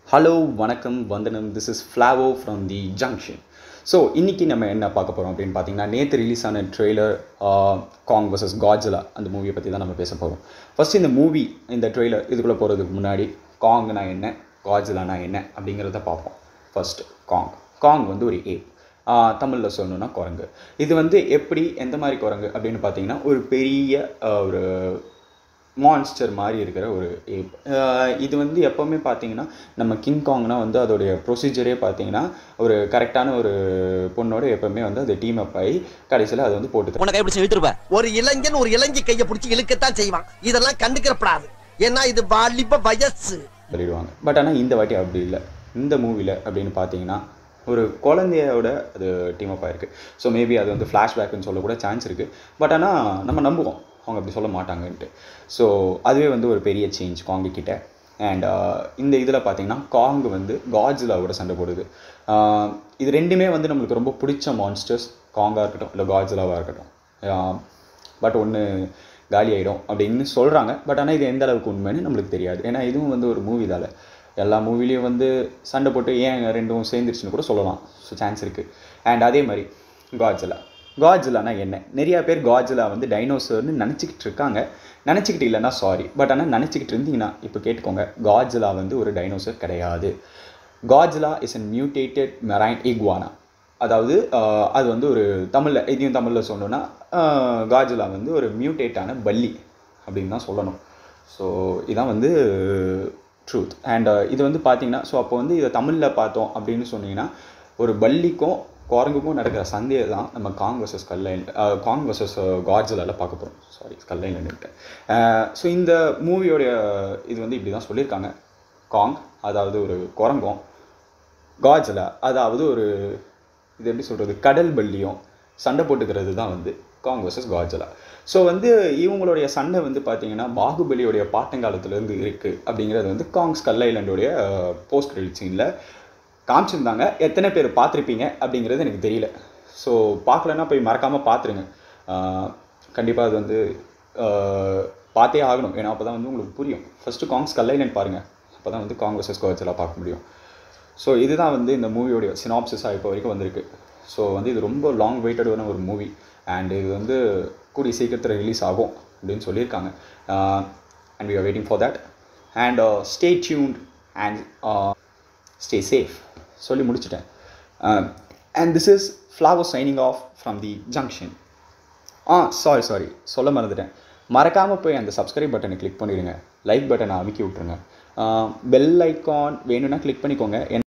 hello வணக்கம் வந்தனம் this is Flavo from the junction so இன்றைக்கி நம்ம என்ன பார்க்க போகிறோம் அப்படின்னு பார்த்தீங்கன்னா நேற்று ரிலீஸ் ஆன ட்ரெய்லர் காங் vs காட்ஜிலா அந்த மூவியை பற்றி தான் நம்ம பேச போகிறோம் ஃபஸ்ட் இந்த மூவி இந்த ட்ரெய்லர் இதுக்குள்ளே போகிறதுக்கு முன்னாடி காங்னா என்ன காட்ஜிலானா என்ன அப்படிங்கிறத பார்ப்போம் ஃபர்ஸ்ட் காங் காங் வந்து ஒரு ஏப் தமிழில் சொல்லணும்னா குரங்கு இது வந்து எப்படி எந்த மாதிரி குரங்கு அப்படின்னு பார்த்தீங்கன்னா ஒரு பெரிய ஆஹ், ஒரு மான்ஸ்டர் மாதிரி இருக்கிற ஒரு ஏப் இது வந்து எப்போவுமே பார்த்தீங்கன்னா நம்ம கிங் காங்னா வந்து அதோடைய ப்ரொசீஜரே பார்த்தீங்கன்னா ஒரு கரெக்டான ஒரு பொண்ணோட எப்போவுமே வந்து அது டீம் அப் ஆகி கடைசியில் அது வந்து போட்டு உன்னை கைப்பிடிச்சு இழுத்துருப்ப ஒரு இளைஞன் ஒரு இளைஞி கைய பிடிச்சி இழுக்கத்தான் செய்வான் இதெல்லாம் கண்டுக்கிறப்படாது ஏன்னா இது வாலிப வயசு சொல்லிடுவாங்க பட் ஆனால் இந்த வாட்டி அப்படி இல்லை இந்த மூவியில் அப்படின்னு பார்த்தீங்கன்னா ஒரு குழந்தையோட அது டீம் அப் ஆயிருக்கு ஸோ மேபி அது வந்து ஃப்ளாஷ்பேக்குன்னு சொல்ல கூட சான்ஸ் இருக்குது பட் ஆனால் நம்ம நம்புவோம் அவங்க அப்படி சொல்ல மாட்டாங்கன்ட்டு ஸோ அதுவே வந்து ஒரு பெரிய சேஞ்ச் காங்கு கிட்ட அண்ட் இந்த இதில் பார்த்தீங்கன்னா காங் வந்து காட்ஜிலாவோட சண்டை போடுது ஆஹ் இது ரெண்டுமே வந்து நம்மளுக்கு ரொம்ப பிடிச்ச மான்ஸ்டர்ஸ் காங்காக இருக்கட்டும் இல்லை காட்ஜிலாவாக இருக்கட்டும் பட் ஒன்று காலி ஆகிடும் அப்படின்னு சொல்கிறாங்க பட் ஆனால் இது எந்த அளவுக்கு உண்மைன்னு நம்மளுக்கு தெரியாது ஏன்னா இதுவும் வந்து ஒரு மூவி தானே எல்லா மூவிலையும் வந்து சண்டை போட்டு ஏன் ரெண்டும் சேர்ந்துருச்சுன்னு கூட சொல்லலாம் ஸோ சான்ஸ் இருக்குது அண்ட் அதே மாதிரி காட்ஜிலா காட்ஜிலானா என்ன நிறையா பேர் காட்ஜிலா வந்து டைனோசர்னு நினச்சிக்கிட்டு இருக்காங்க நினச்சிக்கிட்டு இல்லைன்னா சாரி பட் ஆனால் நினச்சிக்கிட்டு இருந்தீங்கன்னா இப்போ கேட்டுக்கோங்க காட்ஜிலா வந்து ஒரு டைனோசர் கிடையாது Godzilla is an mutated marine iguana அதாவது ஆஹ், அது வந்து ஒரு தமிழில் இதையும் தமிழில் சொல்லணும்னா காஜிலா வந்து ஒரு மியூட்டேட்டான பல்லி அப்படின்னு தான் சொல்லணும் ஸோ இதான் வந்து ட்ரூத் அண்ட் இது வந்து பார்த்தீங்கன்னா ஸோ அப்போ வந்து இதை தமிழில் பார்த்தோம் அப்படின்னு சொன்னீங்கன்னா ஒரு பல்லிக்கும் குரங்குக்கும் நடக்கிற சண்டையை தான் நம்ம காங் வர்சஸ் கல்லைன் காங் வர்சஸ் காட்ஜிலாவில் பார்க்க போகிறோம் சாரி கல்லைனில் நின்றுட்டேன் ஸோ இந்த மூவியோடைய இது வந்து இப்படி தான் சொல்லியிருக்காங்க காங் அதாவது ஒரு குரங்கும் காஜலா அதாவது ஒரு இது எப்படி சொல்கிறது கடல் பள்ளியும் சண்டை போட்டுக்கிறது தான் வந்து காங் வர்சஸ் காஜலா ஸோ வந்து இவங்களுடைய சண்டை வந்து பார்த்தீங்கன்னா பாகுபலியோடைய பாட்டங்காலத்துலேருந்து இருக்குது அப்படிங்கிறது வந்து காங் ஸ்கல் ஐலண்டோடைய போஸ்ட் கிரெடிட் சீனில் காமிச்சிருந்தாங்க எத்தனை பேர் பார்த்துருப்பீங்க அப்படிங்கிறது எனக்கு தெரியல ஸோ பார்க்கலன்னா போய் மறக்காமல் பார்த்துருங்க கண்டிப்பாக அது வந்து ஆஹ், பார்த்தே ஆகணும் ஏன்னா அப்போ தான் வந்து உங்களுக்கு புரியும் ஃபஸ்ட்டு காங் ஸ்கல் ஐலண்ட் பாருங்கள் அப்போ தான் வந்து காங் வர்சஸ் காஜலா பார்க்க முடியும் ஸோ இதுதான் வந்து இந்த மூவியோடைய சினாப்சிஸாக இப்போ வரைக்கும் வந்திருக்கு ஸோ வந்து இது ரொம்ப லாங் வெயிட்டடான ஒரு மூவி அண்ட் இது வந்து கூடிய சீக்கிரத்தில் ரிலீஸ் ஆகும் அப்படின்னு சொல்லியிருக்காங்க and we are waiting for that and stay tuned and stay safe சொல்லி முடிச்சிட்டேன் and this is flower signing off from the junction ah sorry sorry சொல்ல மறந்துட்டேன் மறக்காமல் போய் அந்த சப்ஸ்கிரைப் பட்டனை கிளிக் பண்ணிடுங்க லைக் பட்டனை அமைக்கி விட்ருங்க பெல் ஐக்கான் வேணும்னா கிளிக் பண்ணிக்கோங்க